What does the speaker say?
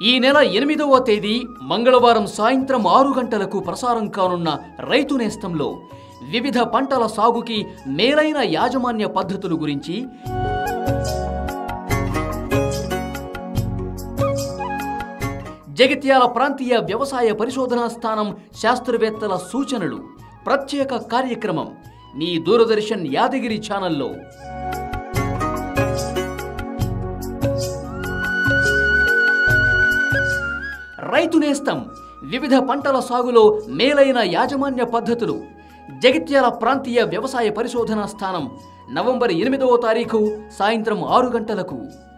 ఈ నెల ఎనిమిదవ తేదీ మంగళవారం సాయంత్రం ఆరు గంటలకు ప్రసారం కానున్న రైతు నేస్తంలో వివిధ పంటల సాగుకి మేలైన యాజమాన్య పద్ధతులు గురించి జగిత్యాల ప్రాంతీయ వ్యవసాయ పరిశోధనా స్థానం శాస్త్రవేత్తల సూచనలు ప్రత్యేక కార్యక్రమం మీ దూరదర్శన్ యాదగిరి ఛానల్లో రైతు నేస్తం వివిధ పంటల సాగులో మేలైన యాజమాన్య పద్ధతులు జగిత్యాల ప్రాంతీయ వ్యవసాయ పరిశోధనా స్థానం నవంబర్ ఎనిమిదవ తారీఖు సాయంత్రం ఆరు గంటలకు